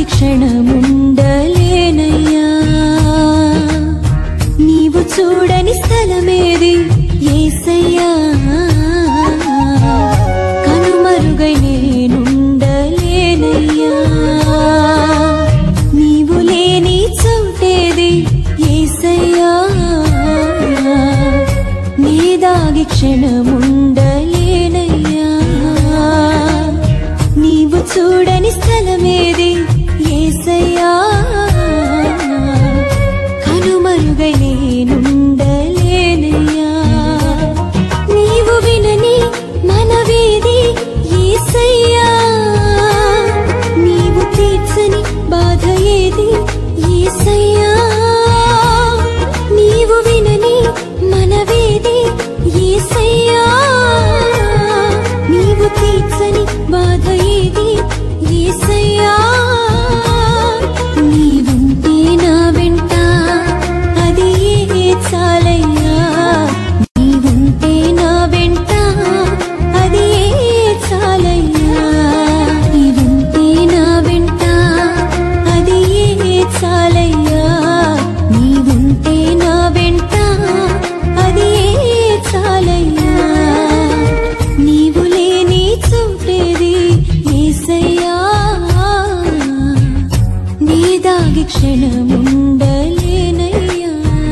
క్షణముండలేనయ్యా నీవు చూడని స్థలమేది ఏసయ్యా కనుమరుగై నేనుండలేనయ్యా నీవు లేని చోటేది ఏసయ్యా నీ దాగి క్షణముండలేనయ్యా నీవు చూడని స్థలమేది ఏసయ్యా కనుమరుగై నేనుండలేనయ్యా నీవు వినని మనవేది ఏసయ్యా నీవు తీర్చని బాధ ఏది ఏసయ్యా నీవు వినని మనవేది ఏసయ్యా నీవు తీర్చని బాధ ఏది ఏసయ్యా నీవుంటే నా వెంట అది ఏ చాలయ్యా నీవుంటే నా వెంట అది ఏ చాలయ్యా నీవుంటే నా వెంట అది ఏ చాలయ్యా నీవుంటే నా వెంట అది ఏ చాలయ్యా నీవు లేని చోటేది ఏసయ్యా నీ దాగి క్షణముండలేనయ్యా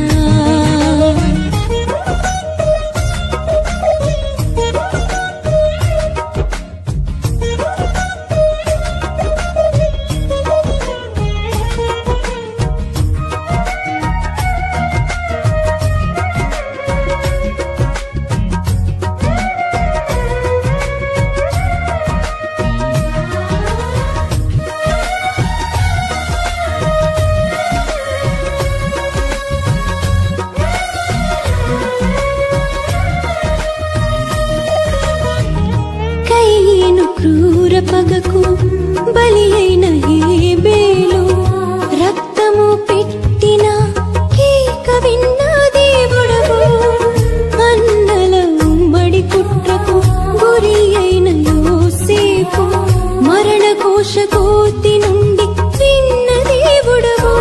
కయ్యను క్రూర పగకు బలి అయిన హేబేలు రక్తము పెట్టిన కేక విన్న దేవుడవు అన్నల ఉమ్మడి కుట్రకు గురి అయిన యోసేపు మరణ కోశ కోతి నుండి విన్న దేవుడవు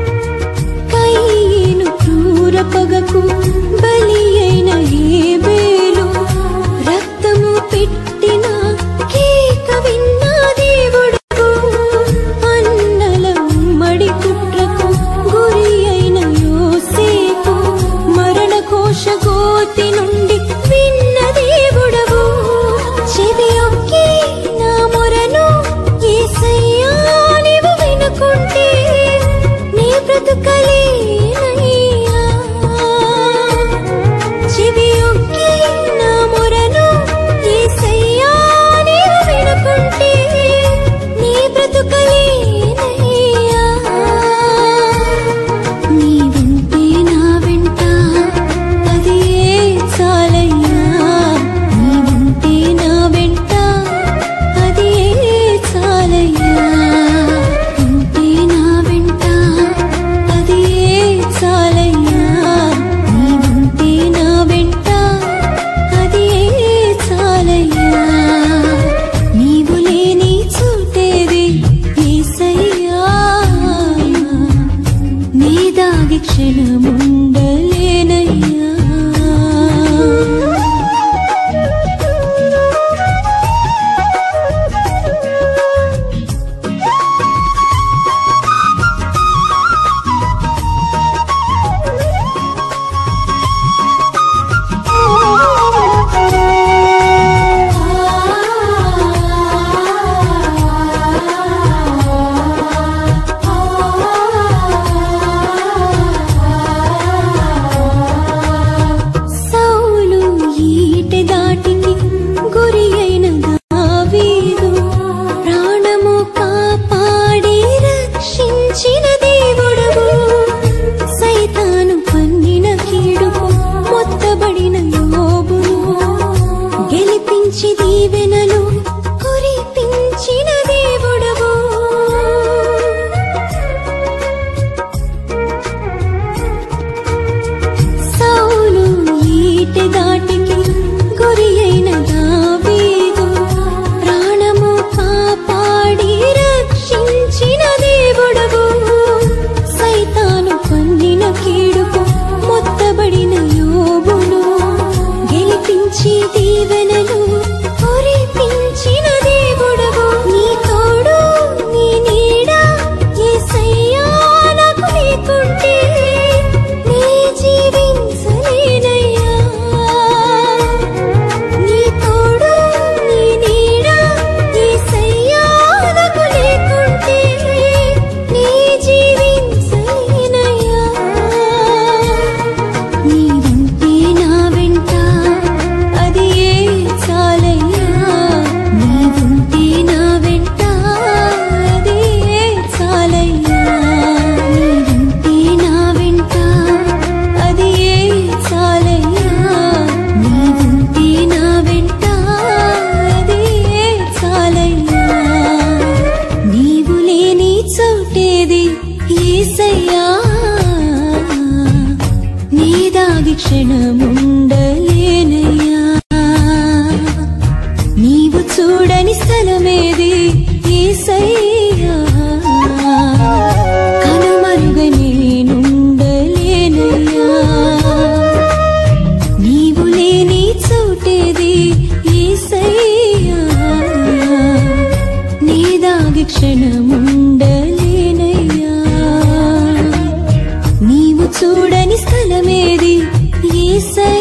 కయ్యను క్రూర పగకు బలి అయిన హేబేలు ఆగి క్షణముండలేనయ్యా నీవు చూడని స్థలమేది ఏసయ్యా